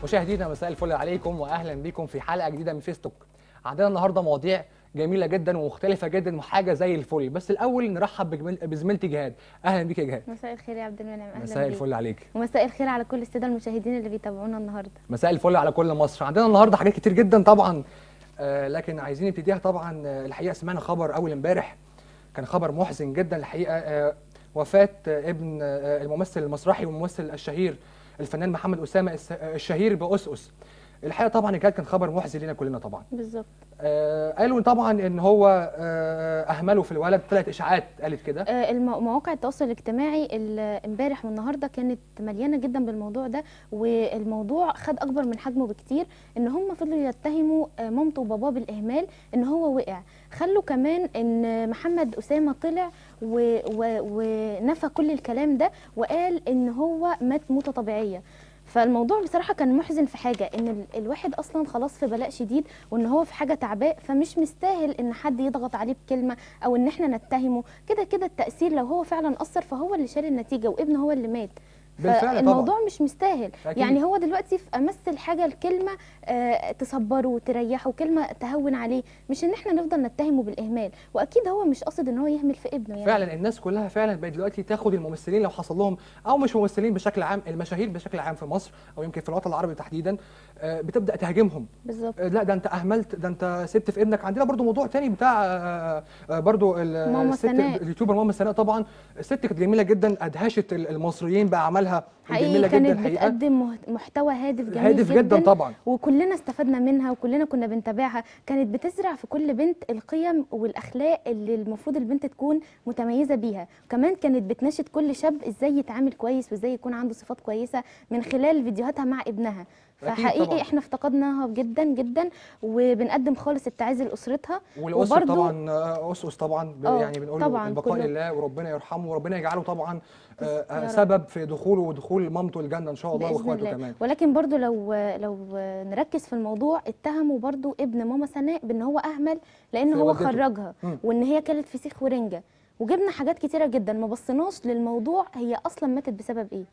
مشاهدينا مساء الفل عليكم واهلا بكم في حلقه جديده من فيستوك عندنا النهارده مواضيع جميله جدا ومختلفه جدا وحاجه زي الفل بس الاول نرحب بجميل- بزميلتي جهاد اهلا بيك يا جهاد مساء الخير يا عبد المنعم اهلا مساء بيك. الفل عليك ومساء الخير على كل الساده المشاهدين اللي بيتابعونا النهارده مساء الفل على كل مصر عندنا النهارده حاجات كتير جدا طبعا آه لكن عايزين نبتديها طبعا آه الحقيقه سمعنا خبر اول امبارح كان خبر محزن جدا الحقيقه آه وفاه آه ابن آه الممثل المسرحي والممثل الشهير الفنان محمد اسامه الس- آه، الشهير بأسأس الحقيقه طبعا كان كان خبر محزن لنا كلنا طبعا بالظبط آه قالوا طبعا ان هو آه اهمله في الولد طلعت اشاعات قالت كده آه، المو- مواقع التواصل الاجتماعي ال- امبارح والنهارده كانت مليانه جدا بالموضوع ده والموضوع خد اكبر من حجمه بكتير ان هم فضلوا يتهموا آه، مامته وباباه بالاهمال ان هو وقع خلوا كمان ان محمد اسامه طلع و- و- ونفى كل الكلام ده وقال ان هو مات موته طبيعيه فالموضوع بصراحه كان محزن في حاجه ان ال- الواحد اصلا خلاص في بلاء شديد وان هو في حاجه تعباء فمش مستاهل ان حد يضغط عليه بكلمه او ان احنا نتهمه كده كده التاثير لو هو فعلا اثر فهو اللي شال النتيجه وابنه هو اللي مات بالفعل طبعا. فالموضوع مش مستاهل أكيد. يعني هو دلوقتي في امس الحاجه الكلمه آه تصبره وتريحه كلمه تهون عليه مش ان احنا نفضل نتهمه بالاهمال واكيد هو مش قاصد ان هو يهمل في ابنه يعني فعلا الناس كلها فعلا بقت دلوقتي تاخد الممثلين لو حصل لهم او مش ممثلين بشكل عام المشاهير بشكل عام في مصر او يمكن في الوطن العربي تحديدا آه، بتبدا تهاجمهم بالظبط آه، لا ده انت اهملت ده انت سبت في ابنك عندنا برضو موضوع تاني بتاع آه، آه، برضو ال- ماما الست سناء. اليوتيوبر ماما سناء طبعا الست كانت جميله جدا ادهشت ال- المصريين باعمالها حقيقي الجميله جدا كانت الحقيقه بتقدم مه- محتوى هادف جميل هادف جدا طبعا وكلنا استفدنا منها وكلنا كنا بنتابعها كانت بتزرع في كل بنت القيم والاخلاق اللي المفروض البنت تكون متميزه بيها كمان كانت بتناشد كل شاب ازاي يتعامل كويس وازاي يكون عنده صفات كويسه من خلال فيديوهاتها مع ابنها أكيد فحقيقي طبعاً. احنا افتقدناها جدا جدا وبنقدم خالص التعازي لاسرتها والاسر وبرضو- طبعا آه، اسس طبعا ب- آه، يعني بنقول طبعاً له البقاء كله. لله وربنا يرحمه وربنا يجعله طبعا آه، آه، يا رب. سبب في دخوله ودخول مامته الجنه ان شاء الله بإذن واخواته الله. كمان ولكن برضو لو لو نركز في الموضوع اتهموا برضو ابن ماما سناء بان هو اهمل لان في هو والدته. خرجها مم. وان هي كلت فسيخ ورنجه وجبنا حاجات كتيره جدا ما بصيناش للموضوع هي اصلا ماتت بسبب ايه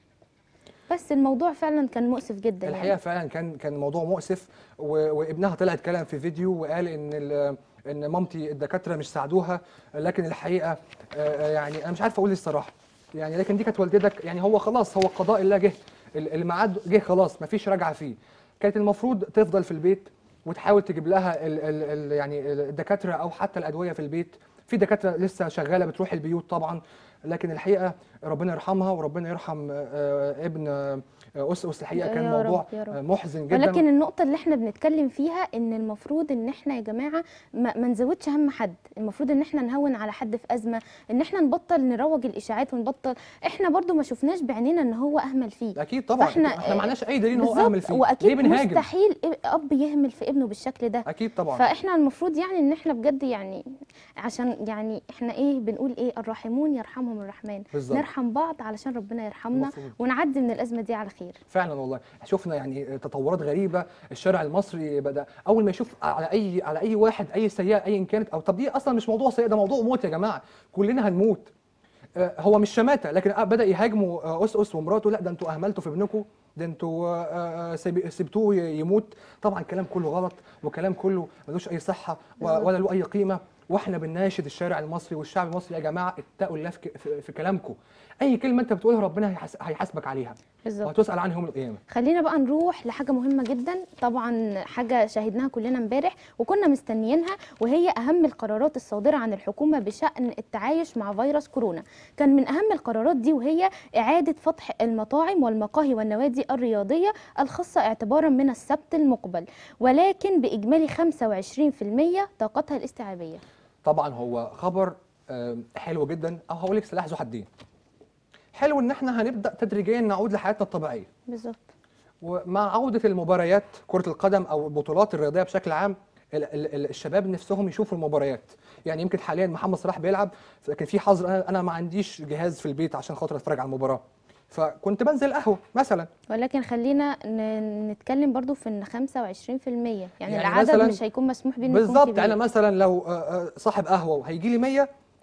بس الموضوع فعلا كان مؤسف جدا الحقيقه يعني. فعلا كان كان موضوع مؤسف و- وابنها طلع اتكلم في فيديو وقال ان ال- ان مامتي الدكاتره مش ساعدوها لكن الحقيقه آه، يعني انا مش عارف اقول إيه الصراحه يعني لكن دي كانت والدتك يعني هو خلاص هو قضاء الله جه ال- الميعاد جه خلاص مفيش رجعه فيه كانت المفروض تفضل في البيت وتحاول تجيب لها ال ال ال يعني الدكاتره او حتى الادويه في البيت في دكاتره لسه شغاله بتروح البيوت طبعا لكن الحقيقه ربنا يرحمها وربنا يرحم آه، ابن آه، أسأس الحقيقه كان يا رب، موضوع يا رب. آه، محزن جدا ولكن النقطة اللي احنا بنتكلم فيها ان المفروض ان احنا يا جماعة ما, ما نزودش هم حد المفروض ان احنا نهون على حد في أزمة ان احنا نبطل نروج الإشاعات ونبطل احنا برضو ما شفناش بعينينا ان هو أهمل فيه اكيد طبعا فإحنا- احنا ما معناش اي دليل ان هو بالظبط، اهمل فيه واكيد ليه بنهاجم مستحيل اب يهمل في ابنه بالشكل ده اكيد طبعا فاحنا المفروض يعني ان احنا بجد يعني عشان يعني احنا ايه بنقول ايه الراحمون يرحمهم الرحمن بالظبط. نرحم بعض علشان ربنا يرحمنا المفروض. ونعدي من الازمه دي على خير فعلا والله شفنا يعني تطورات غريبه الشارع المصري بدا اول ما يشوف على اي على اي واحد اي سيئه ايا كانت او طب دي اصلا مش موضوع سيئه ده موضوع موت يا جماعه كلنا هنموت آه، هو مش شماته لكن آه، بدا يهاجموا آه، اسس ومراته لا ده انتوا اهملتوا في ابنكم ده انتوا آه، آه، سيب- سبتوه ي- يموت طبعا كلام كله غلط وكلام كله ملوش اي صحه و- بالظبط. ولا له اي قيمه واحنا بنناشد الشارع المصري والشعب المصري يا جماعه اتقوا الله في ك- في- في كلامكم اي كلمه انت بتقولها ربنا هيحس- هيحاسبك عليها بالظبط وهتسال عنها يوم القيامه خلينا بقى نروح لحاجة مهمة جدا طبعا حاجة شاهدناها كلنا امبارح وكنا مستنيينها وهي أهم القرارات الصادرة عن الحكومة بشأن التعايش مع فيروس كورونا كان من أهم القرارات دي وهي إعادة فتح المطاعم والمقاهي والنوادي الرياضية الخاصة اعتبارا من السبت المقبل ولكن بإجمالي 25% طاقتها الاستيعابية طبعا هو خبر آم، حلو جدا او هقول لك سلاح ذو حدين حلو ان احنا هنبدا تدريجيا نعود لحياتنا الطبيعيه بالظبط ومع عوده المباريات كره القدم او البطولات الرياضيه بشكل عام ال- ال- ال- الشباب نفسهم يشوفوا المباريات يعني يمكن حاليا محمد صلاح بيلعب لكن في حظر انا أنا ما عنديش جهاز في البيت عشان خاطر اتفرج على المباراه فكنت بنزل قهوه مثلا ولكن خلينا ن- نتكلم برضو في ان 25% يعني, يعني العدد مثلاً مش هيكون مسموح بيه إنه يكون بالظبط كبير. انا مثلا لو آه، آه، صاحب قهوه وهيجي لي 100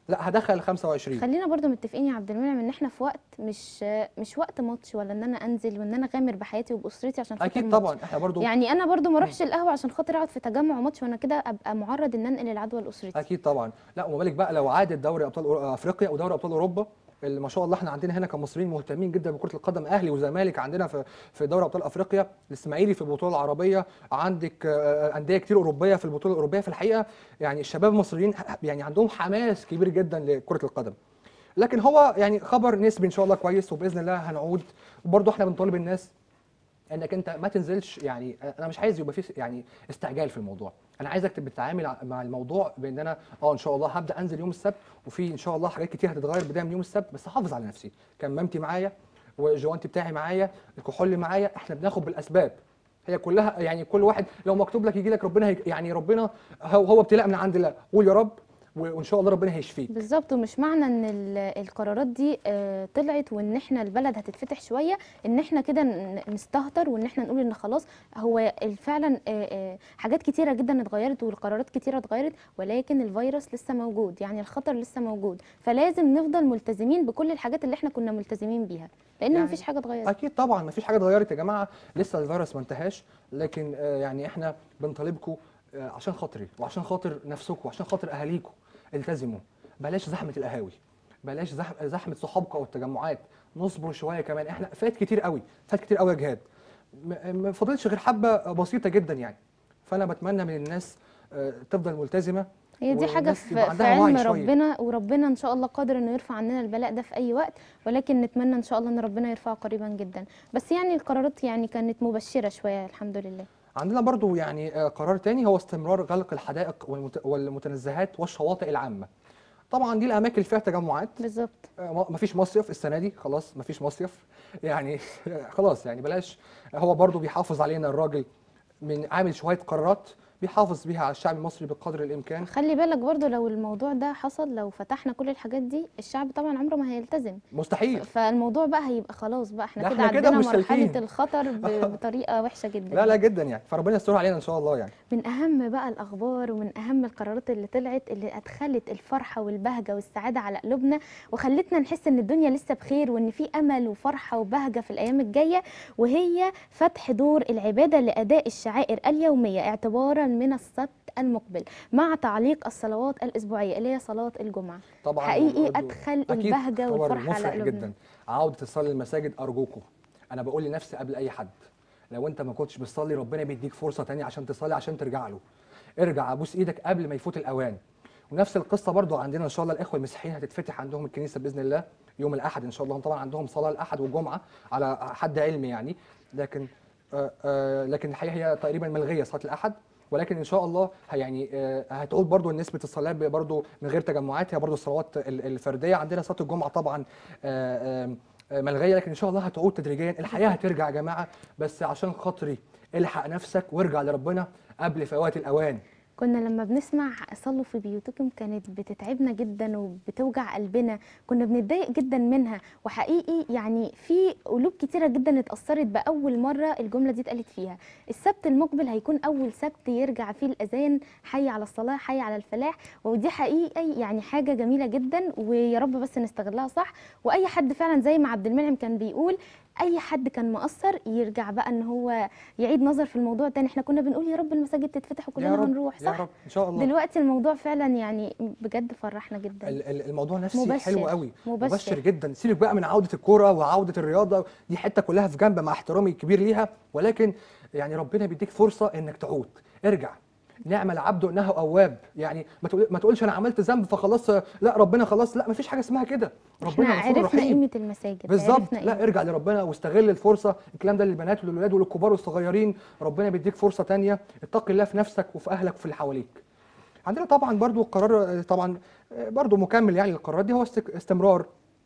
لا هدخل 25 خلينا برضو متفقين يا عبد المنعم ان احنا في وقت مش مش وقت ماتش ولا ان انا انزل وان انا اغامر بحياتي وباسرتي عشان خاطر اكيد الماتش. طبعا احنا برضو يعني انا برضو ما اروحش القهوه عشان خاطر اقعد في تجمع ماتش وانا كده ابقى معرض ان انقل العدوى لاسرتي اكيد طبعا لا وما بالك بقى لو عادت دوري ابطال أورو- افريقيا ودوري ابطال اوروبا اللي ما شاء الله احنا عندنا هنا كمصريين مهتمين جدا بكره القدم اهلي وزمالك عندنا في في دوري ابطال افريقيا الاسماعيلي في البطوله العربيه عندك آه، انديه كتير اوروبيه في البطوله الاوروبيه في الحقيقه يعني الشباب المصريين يعني عندهم حماس كبير جدا لكره القدم لكن هو يعني خبر نسبي ان شاء الله كويس وباذن الله هنعود وبرضه احنا بنطالب الناس انك انت ما تنزلش يعني انا مش عايز يبقى في يعني استعجال في الموضوع انا عايزك تبقى تتعامل ع- مع الموضوع بان انا اه ان شاء الله هبدا انزل يوم السبت وفي ان شاء الله حاجات كتير هتتغير بدايه من يوم السبت بس احافظ على نفسي كمامتي معايا والجوانتي بتاعي معايا الكحول معايا احنا بناخد بالاسباب هي كلها يعني كل واحد لو مكتوب لك يجي لك ربنا هي يعني ربنا هو هو ابتلاء من عند الله قول يا رب و- وان شاء الله ربنا هيشفيك بالظبط ومش معنى ان ال- القرارات دي آه، طلعت وان احنا البلد هتتفتح شويه ان احنا كده ن- نستهتر وان احنا نقول ان خلاص هو ال- فعلا آه، آه، حاجات كتيره جدا اتغيرت والقرارات كتيره اتغيرت ولكن الفيروس لسه موجود يعني الخطر لسه موجود فلازم نفضل ملتزمين بكل الحاجات اللي احنا كنا ملتزمين بيها لان يعني مفيش حاجه اتغيرت اكيد طبعا مفيش حاجه اتغيرت يا جماعه لسه الفيروس ما انتهاش لكن آه، يعني احنا بنطالبكم آه، عشان خاطري وعشان خاطر نفسكم وعشان خاطر اهاليكم التزموا بلاش زحمه القهاوي بلاش زحمه زحمه صحابكم والتجمعات نصبر شويه كمان احنا فات كتير قوي فات كتير قوي يا جهاد م- ما فضلش غير حبه بسيطه جدا يعني فانا بتمنى من الناس آه، تفضل ملتزمه هي دي حاجة والناس في, يبقى في عندها وعي علم شوية. ربنا وربنا ان شاء الله قادر انه يرفع عننا البلاء ده في اي وقت ولكن نتمنى ان شاء الله ان ربنا يرفعه قريبا جدا بس يعني القرارات يعني كانت مبشرة شوية الحمد لله عندنا برضو يعني آه، قرار تاني هو استمرار غلق الحدائق والمت- والمتنزهات والشواطئ العامة طبعا دي الاماكن اللي فيها تجمعات بالظبط آه، ما- مفيش مصيف السنه دي خلاص مفيش مصيف يعني خلاص يعني بلاش هو برضو بيحافظ علينا الراجل من عامل شويه قرارات بيحافظ بيها على الشعب المصري بقدر الامكان خلي بالك برضو لو الموضوع ده حصل لو فتحنا كل الحاجات دي الشعب طبعا عمره ما هيلتزم مستحيل فالموضوع بقى هيبقى خلاص بقى احنا لا، كده احنا كده عندنا مش مرحلة سالكين. الخطر ب- بطريقة وحشة جدا لا لا جدا يعني فربنا يستر علينا ان شاء الله يعني من اهم بقى الاخبار ومن اهم القرارات اللي طلعت اللي ادخلت الفرحه والبهجه والسعاده على قلوبنا وخلتنا نحس ان الدنيا لسه بخير وان في امل وفرحه وبهجه في الايام الجايه وهي فتح دور العباده لاداء الشعائر اليوميه اعتبارا من السبت المقبل مع تعليق الصلوات الاسبوعيه اللي هي صلاه الجمعه طبعا حقيقي برضو ادخل أكيد البهجه خبر والفرحه على مفرح قلوبنا جدا عوده الصلاه للمساجد ارجوكم انا بقول لنفسي قبل اي حد لو انت ما كنتش بتصلي ربنا بيديك فرصه تانية عشان تصلي عشان ترجع له ارجع ابوس ايدك قبل ما يفوت الاوان ونفس القصه برضو عندنا ان شاء الله الاخوه المسيحيين هتتفتح عندهم الكنيسه باذن الله يوم الاحد ان شاء الله هم طبعا عندهم صلاه الاحد والجمعه على حد علمي يعني لكن آه آه لكن الحقيقه هي تقريبا ملغيه صلاه الاحد ولكن ان شاء الله ه- يعني آه، هتعود برضو نسبه الصلاه برضو من غير تجمعات هي برضو الصلوات ال- الفرديه عندنا صلاه الجمعه طبعا آه، آه، آه، ملغيه لكن ان شاء الله هتعود تدريجيا الحياه هترجع يا جماعه بس عشان خاطري الحق نفسك وارجع لربنا قبل فوات الاوان كنا لما بنسمع صلوا في بيوتكم كانت بتتعبنا جدا وبتوجع قلبنا كنا بنتضايق جدا منها وحقيقي يعني في قلوب كتيرة جدا اتأثرت بأول مرة الجملة دي اتقالت فيها السبت المقبل هيكون أول سبت يرجع فيه الأذان حي على الصلاة حي على الفلاح ودي حقيقي يعني حاجة جميلة جدا ويا رب بس نستغلها صح وأي حد فعلا زي ما عبد المنعم كان بيقول اي حد كان مقصر يرجع بقى ان هو يعيد نظر في الموضوع تاني احنا كنا بنقول يا رب المساجد تتفتح يا وكلنا رب هنروح يا صح رب ان شاء الله دلوقتي الموضوع فعلا يعني بجد فرحنا جدا ال- ال- الموضوع نفسي مبشر. حلو قوي مبشر. مبشر جدا سيبك بقى من عوده الكوره وعوده الرياضه دي حته كلها في جنب مع احترامي الكبير ليها ولكن يعني ربنا بيديك فرصه انك تعود ارجع نعم العبد انه اواب يعني ما تقول ما تقولش انا عملت ذنب فخلاص لا ربنا خلاص لا ما فيش حاجه اسمها كده احنا ربنا غفور عرفنا رحيم قيمه المساجد بالظبط عرفنا لا قيمة. ارجع لربنا واستغل الفرصه الكلام ده للبنات وللولاد وللكبار والصغيرين ربنا بيديك فرصه تانية اتقي الله في نفسك وفي اهلك وفي اللي حواليك عندنا طبعا برضو قرار طبعا برضو مكمل يعني للقرارات دي هو استك- استمرار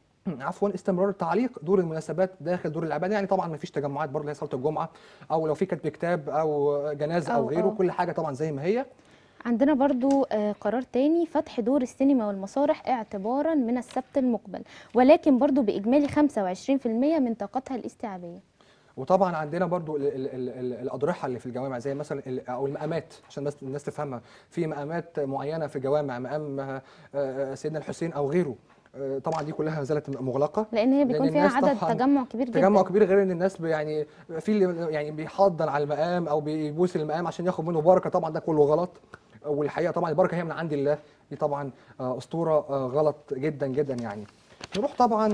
عفوا استمرار تعليق دور المناسبات داخل دور العباده يعني طبعا ما فيش تجمعات برضه هي صلاه الجمعه او لو في كتب كتاب او جنازه او أو- غيره أو. كل حاجه طبعا زي ما هي عندنا برضو آه، قرار تاني فتح دور السينما والمسارح اعتبارا من السبت المقبل ولكن برضو بإجمالي 25% من طاقتها الاستيعابية وطبعا عندنا برضو ال ال ال ال الاضرحه اللي في الجوامع زي مثلا ال- او المقامات عشان بس الناس تفهمها في مقامات معينه في الجوامع مقام آه، آه، سيدنا الحسين او غيره آه، طبعا دي كلها ما زالت مغلقه لان هي بيكون لأن فيها الناس عدد طبعاً تجمع كبير جدا تجمع كبير غير ان الناس بي- يعني في اللي يعني بيحضن على المقام او بيبوس المقام عشان ياخد منه بركه طبعا ده كله غلط والحقيقه طبعا البركه هي من عند الله دي طبعا آه، اسطوره آه، غلط جدا جدا يعني نروح طبعا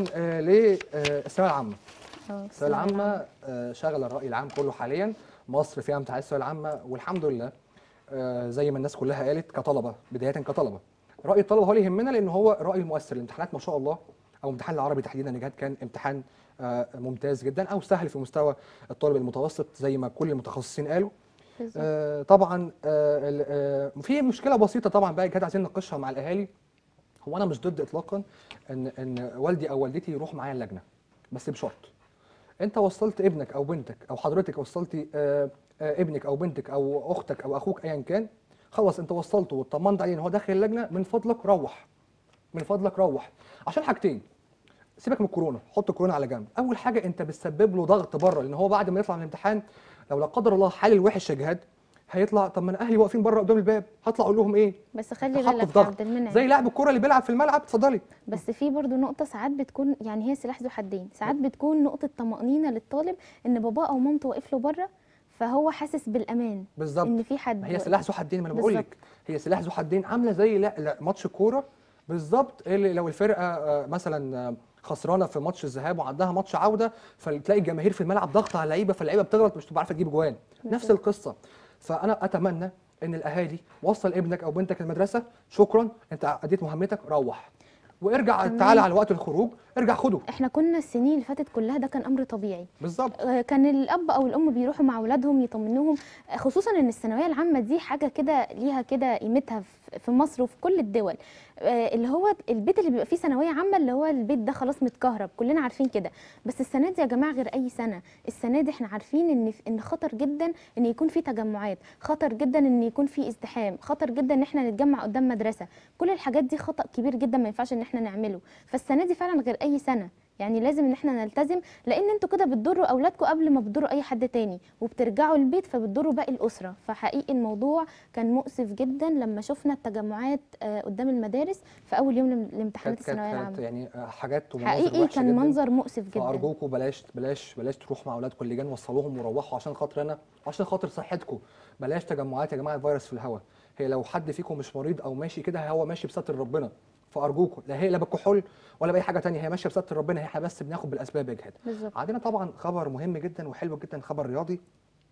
للثانويه العامه آه، الثانويه العامه آه، شغله الراي العام كله حاليا مصر فيها امتحانات الثانويه العامه والحمد لله آه، زي ما الناس كلها قالت كطلبه بدايه كطلبه راي الطلبه هو اللي يهمنا لان هو راي المؤثر الامتحانات ما شاء الله او امتحان العربي تحديدا نجاح كان امتحان آه، ممتاز جدا او سهل في مستوى الطالب المتوسط زي ما كل المتخصصين قالوا بالظبط. آه، طبعا آه، ال- آه، في مشكله بسيطه طبعا بقى كده عايزين نناقشها مع الاهالي هو انا مش ضد اطلاقا ان ان والدي او والدتي يروح معايا اللجنه بس بشرط انت وصلت ابنك او بنتك او حضرتك وصلتي آه، آه، ابنك او بنتك او اختك او اخوك ايا كان خلاص انت وصلته واطمنت عليه ان هو داخل اللجنه من فضلك روح من فضلك روح عشان حاجتين سيبك من الكورونا حط الكورونا على جنب اول حاجه انت بتسبب له ضغط بره لان هو بعد ما يطلع من الامتحان لو لا قدر الله حال الوحش يا جهاد هيطلع طب ما انا اهلي واقفين بره قدام الباب هطلع اقول لهم ايه بس خلي حطوا بالك في يا ضغط عبد المنعم زي لاعب الكوره اللي بيلعب في الملعب اتفضلي بس في برضو نقطة ساعات بتكون يعني هي سلاح ذو حدين ساعات بتكون نقطة طمأنينة للطالب ان باباه او مامته واقف له بره فهو حاسس بالامان بالظبط ان في حد ما هي سلاح ذو حدين ما انا بقول لك هي سلاح ذو حدين عامله زي لا لا ماتش كوره بالظبط اللي لو الفرقه آه، مثلا آه، خسرانه في ماتش الذهاب وعندها ماتش عوده فتلاقي الجماهير في الملعب ضغط على اللعيبه فاللعيبه بتغلط مش تبقى عارفه تجيب جوان نفس بالظبط. القصه فانا اتمنى ان الاهالي وصل ابنك او بنتك المدرسه شكرا انت اديت مهمتك روح وارجع تمام. تعالى على وقت الخروج ارجع خده احنا كنا السنين اللي فاتت كلها ده كان امر طبيعي بالظبط آه، كان الاب او الام بيروحوا مع اولادهم يطمنوهم آه، خصوصا ان الثانويه العامه دي حاجه كده ليها كده قيمتها في- في مصر وفي كل الدول آه، اللي هو البيت اللي بيبقى فيه ثانويه عامه اللي هو البيت ده خلاص متكهرب كلنا عارفين كده بس السنه دي يا جماعه غير اي سنه السنه دي احنا عارفين ان ان خطر جدا ان يكون في تجمعات خطر جدا ان يكون في ازدحام خطر جدا ان احنا نتجمع قدام مدرسه كل الحاجات دي خطا كبير جدا ما ينفعش ان احنا نعمله فالسنه دي فعلا غير اي سنه يعني لازم ان احنا نلتزم لان انتوا كده بتضروا اولادكم قبل ما بتضروا اي حد تاني وبترجعوا البيت فبتضروا باقي الاسره فحقيقي الموضوع كان مؤسف جدا لما شفنا التجمعات آه، قدام المدارس في اول يوم لم- لامتحانات كانت كانت الثانويه كانت العامه يعني آه، حاجات ومناظر حقيقي وحشة كان جداً. منظر مؤسف جدا فارجوكم بلاش بلاش بلاش تروحوا مع اولادكم اللجان وصلوهم وروحوا عشان خاطر انا وعشان خاطر صحتكم بلاش تجمعات يا جماعه الفيروس في الهواء هي لو حد فيكم مش مريض او ماشي كده هو ماشي بستر ربنا فارجوكم لا هي لا بالكحول ولا باي حاجه تانية هي ماشيه بستر ربنا احنا بس بناخد بالاسباب يا جهاد بالظبط عندنا طبعا خبر مهم جدا وحلو جدا خبر رياضي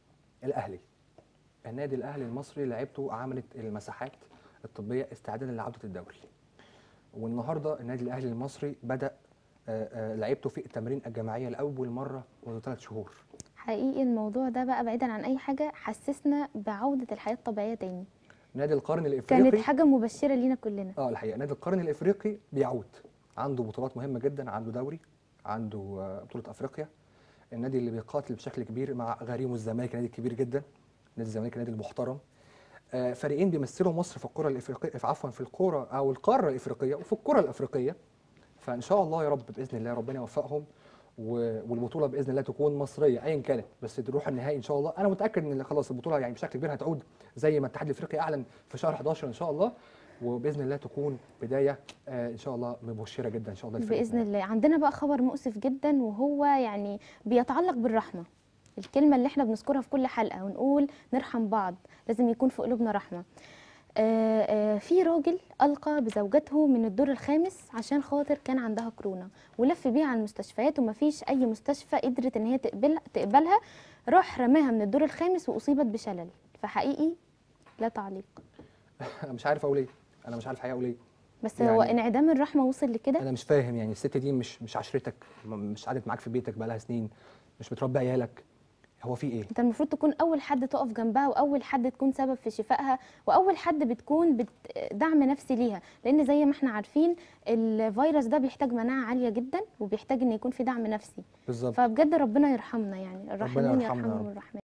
الاهلي النادي الاهلي المصري لعيبته عملت المساحات الطبيه استعدادا لعوده الدوري والنهارده النادي الاهلي المصري بدا آه، آه، لعيبته في التمرين الجماعيه لاول مره منذ ثلاث شهور حقيقي الموضوع ده بقى بعيدا عن اي حاجه حسسنا بعوده الحياه الطبيعيه تاني نادي القرن كانت الافريقي حاجه مبشره لينا كلنا اه الحقيقه نادي القرن الافريقي بيعود عنده بطولات مهمه جدا عنده دوري عنده آه، بطوله افريقيا النادي اللي بيقاتل بشكل كبير مع غريمه الزمالك نادي كبير جدا نادي الزمالك نادي المحترم آه، فريقين بيمثلوا مصر في الكره الافريقيه في عفوا في الكره او القاره الافريقيه وفي الكره الافريقيه فان شاء الله يا رب باذن الله ربنا يوفقهم و- والبطوله باذن الله تكون مصريه ايا كانت بس تروح النهائي ان شاء الله انا متاكد ان خلاص البطوله يعني بشكل كبير هتعود زي ما الاتحاد الافريقي اعلن في شهر 11 ان شاء الله وباذن الله تكون بدايه آه، ان شاء الله مبشره جدا ان شاء الله للفريق باذن الله عندنا بقى خبر مؤسف جدا وهو يعني بيتعلق بالرحمه الكلمه اللي احنا بنذكرها في كل حلقه ونقول نرحم بعض لازم يكون في قلوبنا رحمه آه، آه، في راجل القى بزوجته من الدور الخامس عشان خاطر كان عندها كورونا ولف بيها على المستشفيات ومفيش اي مستشفى قدرت ان هي تقبل تقبلها راح رماها من الدور الخامس واصيبت بشلل فحقيقي لا تعليق انا مش عارف اقول ايه انا مش عارف الحقيقه اقول ايه بس هو يعني- انعدام الرحمه وصل لكده انا مش فاهم يعني الست دي مش مش عشرتك م- مش قعدت معاك في بيتك بقالها سنين مش بتربي عيالك هو في ايه انت المفروض تكون اول حد تقف جنبها واول حد تكون سبب في شفائها واول حد بتكون بت- دعم نفسي ليها لان زي ما احنا عارفين الفيروس ده بيحتاج مناعه عاليه جدا وبيحتاج ان يكون في دعم نفسي بالظبط فبجد ربنا يرحمنا يعني الراحمين يرحمنا يا يرحمهم رب. الرحمن